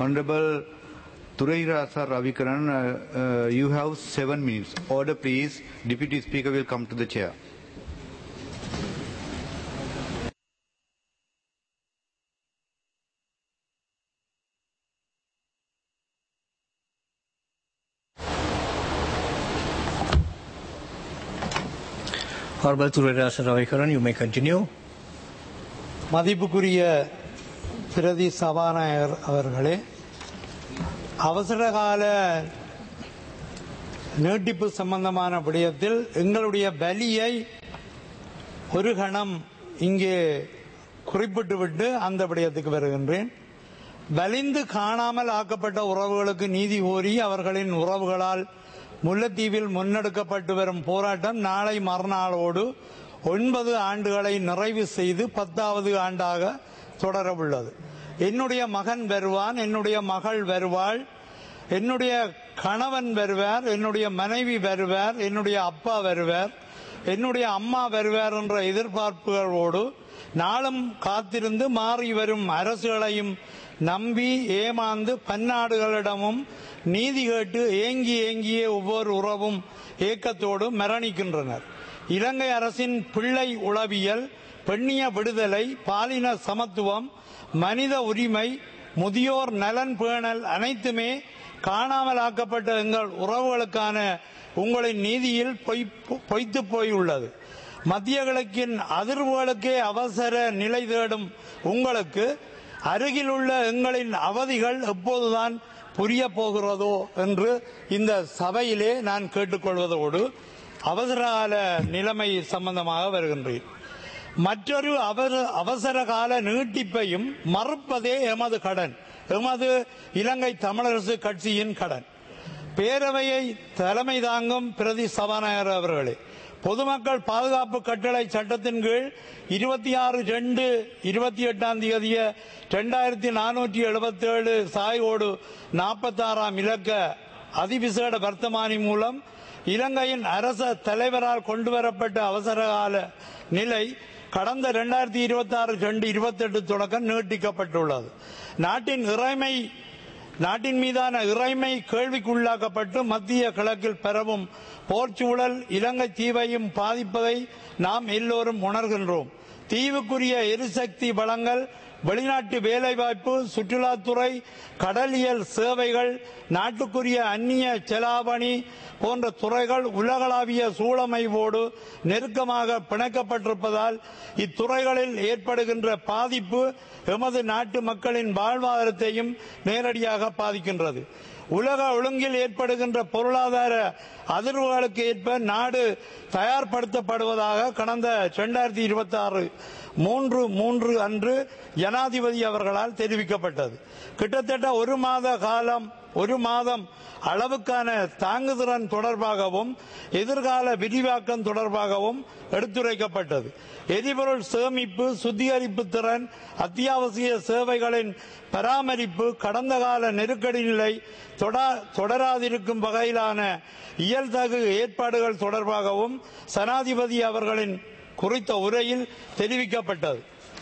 Honorable Turairasa Ravikaran, uh, uh, you have seven minutes. Order, please. Deputy Speaker will come to the chair. Honorable Turarasa Ravikaran, you may continue. மதிப்புக்குரிய பிரதி சபாநாயகர் அவர்களே அவசரகால நீட்டிப்பு சம்பந்தமான விடயத்தில் எங்களுடைய பலியை ஒரு கணம் இங்கே குறிப்பிட்டுவிட்டு அந்த விடயத்துக்கு வருகின்றேன் வலிந்து காணாமல் ஆக்கப்பட்ட உறவுகளுக்கு நீதி கோரி அவர்களின் உறவுகளால் முல்லைத்தீவில் முன்னெடுக்கப்பட்டு வரும் போராட்டம் நாளை மறுநாளோடு ஒன்பது ஆண்டுகளை நிறைவு செய்து பத்தாவது ஆண்டாக தொடரவுள்ளது என்னுடைய மகன் வருவான் என்னுடைய மகள் வருவாள் என்னுடைய கணவன் வருவார் என்னுடைய மனைவி வருவார் என்னுடைய அப்பா வருவார் என்னுடைய அம்மா வருவார் என்ற எதிர்பார்ப்புகளோடு நாளும் காத்திருந்து மாறி வரும் அரசுகளையும் நம்பி ஏமாந்து பன்னாடுகளிடமும் நீதி கேட்டு ஏங்கி ஏங்கிய ஒவ்வொரு உறவும் ஏக்கத்தோடு மரணிக்கின்றனர் இலங்கை அரசின் பிள்ளை உளவியல் பெண்ணிய விடுதலை பாலின சமத்துவம் மனித உரிமை முதியோர் நலன் பேணல் அனைத்துமே காணாமலாக்கப்பட்ட எங்கள் உறவுகளுக்கான உங்களின் நீதியில் பொய் பொய்த்து போயுள்ளது மத்திய கிழக்கின் அதிர்வுகளுக்கே அவசர நிலை தேடும் உங்களுக்கு அருகிலுள்ள எங்களின் அவதிகள் எப்போதுதான் புரிய போகிறதோ என்று இந்த சபையிலே நான் கேட்டுக்கொள்வதோடு அவசரகால நிலைமை சம்பந்தமாக வருகின்றேன் மற்றொரு அவர- அவசர கால நீட்டிப்பையும் மறுப்பதே எமது கடன் எமது இலங்கை தமிழரசு கட்சியின் கடன் பேரவையை தலைமை தாங்கும் பிரதி சபாநாயகர் அவர்களே பொதுமக்கள் பாதுகாப்பு கட்டளை சட்டத்தின் கீழ் இருபத்தி ஆறு ரெண்டு இருபத்தி எட்டாம் தேதிய ரெண்டாயிரத்தி நானூற்றி எழுபத்தி ஏழு சாயோடு நாற்பத்தாறாம் இலக்க அதிவிசேட வர்த்தமானி மூலம் இலங்கையின் அரச தலைவரால் கொண்டுவரப்பட்ட அவசரகால நிலை கடந்த இரண்டாயிரத்தி இருபத்தி ஆறு ரெண்டு இருபத்தி எட்டு தொடக்கம் நீட்டிக்கப்பட்டுள்ளது நாட்டின் இறைமை நாட்டின் மீதான இறைமை கேள்விக்குள்ளாக்கப்பட்டு மத்திய கிழக்கில் பரவும் போர்ச்சூழல் இலங்கை தீவையும் பாதிப்பதை நாம் எல்லோரும் உணர்கின்றோம் தீவுக்குரிய எரிசக்தி வளங்கள் வெளிநாட்டு வேலைவாய்ப்பு சுற்றுலாத்துறை கடலியல் சேவைகள் நாட்டுக்குரிய அந்நிய செலாவணி போன்ற துறைகள் உலகளாவிய சூழமைவோடு நெருக்கமாக பிணைக்கப்பட்டிருப்பதால் இத்துறைகளில் ஏற்படுகின்ற பாதிப்பு எமது நாட்டு மக்களின் வாழ்வாதாரத்தையும் நேரடியாக பாதிக்கின்றது உலக ஒழுங்கில் ஏற்படுகின்ற பொருளாதார அதிர்வுகளுக்கு ஏற்ப நாடு தயார்படுத்தப்படுவதாக கடந்த இரண்டாயிரத்தி இருபத்தி ஆறு மூன்று மூன்று அன்று ஜனாதிபதி அவர்களால் தெரிவிக்கப்பட்டது கிட்டத்தட்ட ஒரு மாத காலம் ஒரு மாதம் அளவுக்கான தாங்குதிறன் தொடர்பாகவும் எதிர்கால விரிவாக்கம் தொடர்பாகவும் எடுத்துரைக்கப்பட்டது எரிபொருள் சேமிப்பு சுத்திகரிப்பு திறன் அத்தியாவசிய சேவைகளின் பராமரிப்பு கடந்த கால நெருக்கடி நிலை தொடா- தொடராதிருக்கும் வகையிலான இயல்தகு ஏற்பாடுகள் தொடர்பாகவும் சனாதிபதி அவர்களின் குறித்த உரையில் தெரிவிக்கப்பட்டது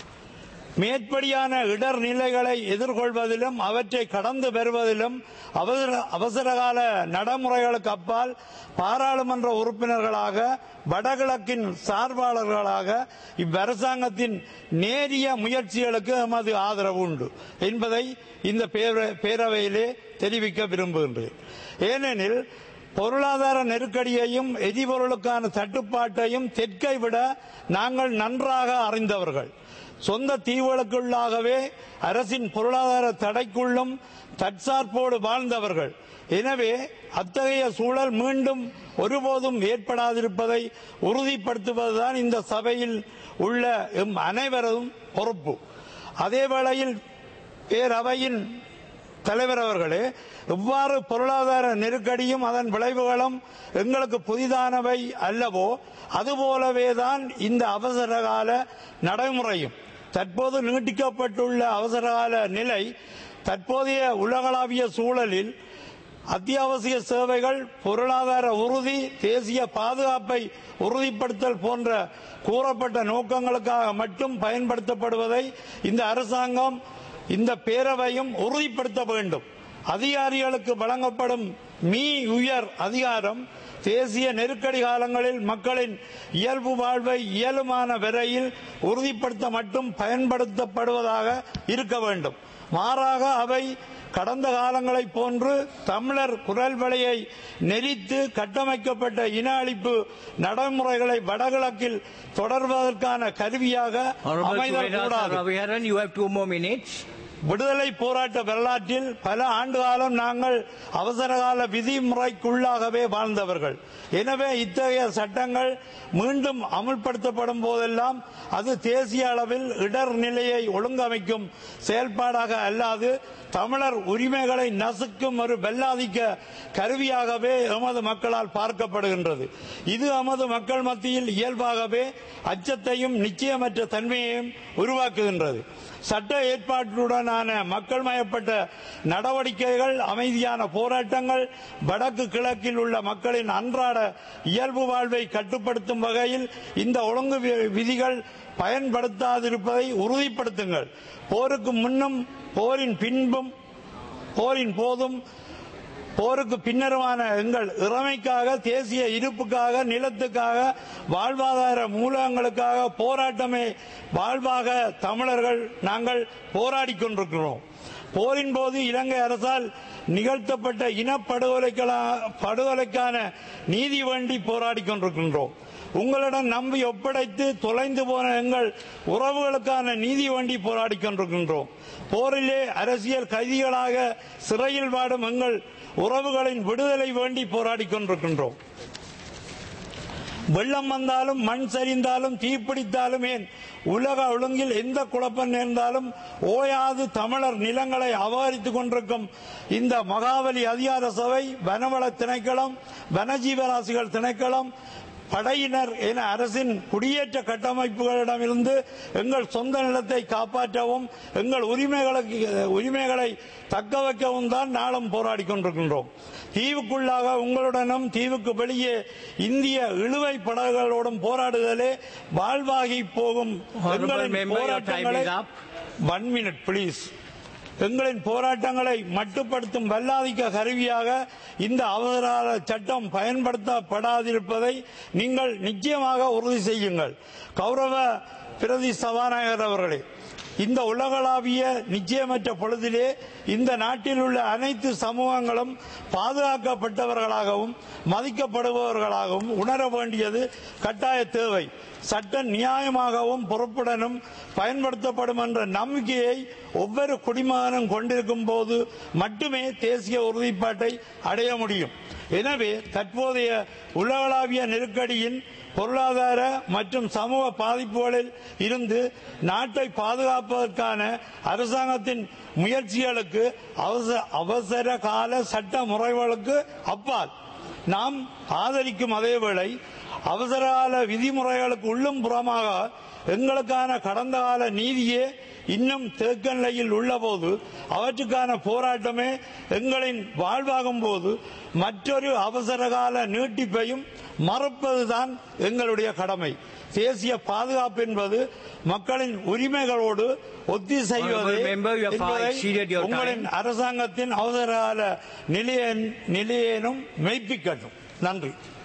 மேற்படியான இடர் நிலைகளை எதிர்கொள்வதிலும் அவற்றை கடந்து வருவதிலும் அவசர அவசரகால நடைமுறைகளுக்கு அப்பால் பாராளுமன்ற உறுப்பினர்களாக வடகிழக்கின் சார்பாளர்களாக இவ்வரசாங்கத்தின் நேரிய முயற்சிகளுக்கு எமது ஆதரவு உண்டு என்பதை இந்த பேர- பேரவையிலே தெரிவிக்க விரும்புகின்றேன் ஏனெனில் பொருளாதார நெருக்கடியையும் எரிபொருளுக்கான தட்டுப்பாட்டையும் தெற்கை விட நாங்கள் நன்றாக அறிந்தவர்கள் சொந்த தீவுகளுக்குள்ளாகவே அரசின் பொருளாதார தடைக்குள்ளும் தற்சார்போடு வாழ்ந்தவர்கள் எனவே அத்தகைய சூழல் மீண்டும் ஒருபோதும் ஏற்படாதிருப்பதை உறுதிப்படுத்துவதுதான் இந்த சபையில் உள்ள எம் அனைவரும் பொறுப்பு அதே வேளையில் பேரவையின் தலைவர் அவர்களே எவ்வாறு பொருளாதார நெருக்கடியும் அதன் விளைவுகளும் எங்களுக்கு புதிதானவை அல்லவோ அதுபோலவேதான் இந்த அவசரகால நடைமுறையும் தற்போது நீட்டிக்கப்பட்டுள்ள அவசரகால நிலை தற்போதைய உலகளாவிய சூழலில் அத்தியாவசிய சேவைகள் பொருளாதார உறுதி தேசிய பாதுகாப்பை உறுதிப்படுத்தல் போன்ற கூறப்பட்ட நோக்கங்களுக்காக மட்டும் பயன்படுத்தப்படுவதை இந்த அரசாங்கம் இந்த பேரவையும் உறுதிப்படுத்த வேண்டும் அதிகாரிகளுக்கு வழங்கப்படும் மீ உயர் அதிகாரம் தேசிய நெருக்கடி காலங்களில் மக்களின் இயல்பு வாழ்வை இயலுமான வரையில் உறுதிப்படுத்த மட்டும் பயன்படுத்தப்படுவதாக இருக்க வேண்டும் மாறாக அவை கடந்த காலங்களைப் போன்று தமிழர் குரல் வலையை நெறித்து கட்டமைக்கப்பட்ட இன அழிப்பு நடைமுறைகளை வடகிழக்கில் தொடர்வதற்கான கருவியாக Honorable அமைதல் Surya கூடாது Raviharan, you have two more minutes. விடுதலை போராட்ட வரலாற்றில் பல ஆண்டு காலம் நாங்கள் அவசரகால விதிமுறைக்குள்ளாகவே வாழ்ந்தவர்கள் எனவே இத்தகைய சட்டங்கள் மீண்டும் அமுல்படுத்தப்படும் போதெல்லாம் அது தேசிய அளவில் இடர் நிலையை ஒழுங்கமைக்கும் செயல்பாடாக அல்லாது தமிழர் உரிமைகளை நசுக்கும் ஒரு வெள்ளாதிக்க கருவியாகவே எமது மக்களால் பார்க்கப்படுகின்றது இது எமது மக்கள் மத்தியில் இயல்பாகவே அச்சத்தையும் நிச்சயமற்ற தன்மையையும் உருவாக்குகின்றது சட்ட ஏற்பாட்டுடனான மக்கள் மயப்பட்ட நடவடிக்கைகள் அமைதியான போராட்டங்கள் வடக்கு கிழக்கில் உள்ள மக்களின் அன்றாட இயல்பு வாழ்வை கட்டுப்படுத்தும் வகையில் இந்த ஒழுங்கு வி- விதிகள் பயன்படுத்தாதிருப்பதை உறுதிப்படுத்துங்கள் போருக்கு முன்னும் போரின் பின்பும் போரின் போதும் போருக்கு பின்னருமான எங்கள் இறமைக்காக தேசிய இருப்புக்காக நிலத்துக்காக வாழ்வாதார மூலங்களுக்காக போராட்டமே வாழ்வாக தமிழர்கள் நாங்கள் போராடிக் கொண்டிருக்கிறோம் போரின் போது இலங்கை அரசால் நிகழ்த்தப்பட்ட இனப்படுகொலைகளா- படுகொலைக்கான நீதி வேண்டி போராடிக் கொண்டிருக்கின்றோம் உங்களிடம் நம்பி ஒப்படைத்து தொலைந்து போன எங்கள் உறவுகளுக்கான நீதி வேண்டி போராடிக் கொண்டிருக்கின்றோம் போரிலே அரசியல் கைதிகளாக சிறையில் வாடும் எங்கள் உறவுகளின் விடுதலை வேண்டி போராடிக் கொண்டிருக்கின்றோம் வெள்ளம் வந்தாலும் மண் சரிந்தாலும் தீப்பிடித்தாலும் ஏன் உலக ஒழுங்கில் எந்த குழப்பம் நேர்ந்தாலும் ஓயாது தமிழர் நிலங்களை அபகரித்துக் கொண்டிருக்கும் இந்த மகாபலி அதிகார சபை வனவள திணைக்களம் வனஜீவராசிகள் திணைக்களம் படையினர் என அரசின் குடியேற்ற கட்டமைப்புகளிடமிருந்து எங்கள் சொந்த நிலத்தை காப்பாற்றவும் எங்கள் உரிமைகளுக்கு உரிமைகளை தக்க வைக்கவும் தான் நாளும் போராடி கொண்டிருக்கின்றோம் தீவுக்குள்ளாக உங்களுடனும் தீவுக்கு வெளியே இந்திய இழுவை படகுகளோடும் போராடுதலே வாழ்வாகி போகும் Honorable எங்களின் member, your time போராட்டங்களை is up. One minute please எங்களின் போராட்டங்களை மட்டுப்படுத்தும் வல்லாதிக்க கருவியாக இந்த அவசர சட்டம் பயன்படுத்தப்படாதிருப்பதை நீங்கள் நிச்சயமாக உறுதி செய்யுங்கள் கௌரவ பிரதி சபாநாயகர் அவர்களே இந்த உலகளாவிய நிச்சயமற்ற பொழுதிலே இந்த நாட்டில் உள்ள அனைத்து சமூகங்களும் பாதுகாக்கப்பட்டவர்களாகவும் மதிக்கப்படுபவர்களாகவும் உணர வேண்டியது கட்டாய தேவை சட்டம் நியாயமாகவும் பொறுப்புடனும் பயன்படுத்தப்படும் என்ற நம்பிக்கையை ஒவ்வொரு குடிமகனும் கொண்டிருக்கும் போது மட்டுமே தேசிய உறுதிப்பாட்டை அடைய முடியும் எனவே தற்போதைய உலகளாவிய நெருக்கடியின் பொருளாதார மற்றும் சமூக பாதிப்புகளில் இருந்து நாட்டை பாதுகாப்பதற்கான அரசாங்கத்தின் முயற்சிகளுக்கு அவசர அவசர கால சட்ட முறைகளுக்கு அப்பால் நாம் ஆதரிக்கும் அதேவேளை அவசரகால விதிமுறைகளுக்கு உள்ளும் புறமாக எங்களுக்கான கடந்த கால நீதியே இன்னும் தேக்க நிலையில் உள்ளபோது அவற்றுக்கான போராட்டமே எங்களின் வாழ்வாகும் போது மற்றொரு அவசரகால நீட்டிப்பையும் மறுப்பதுதான் எங்களுடைய கடமை தேசிய பாதுகாப்பு என்பது மக்களின் உரிமைகளோடு ஒத்திசைவது Honorable member, you have என்பதை exceeded your time. உங்களின் அரசாங்கத்தின் அவசரகால நிலைய நிலையேனும் மெய்ப்பிக்கட்டும் நன்றி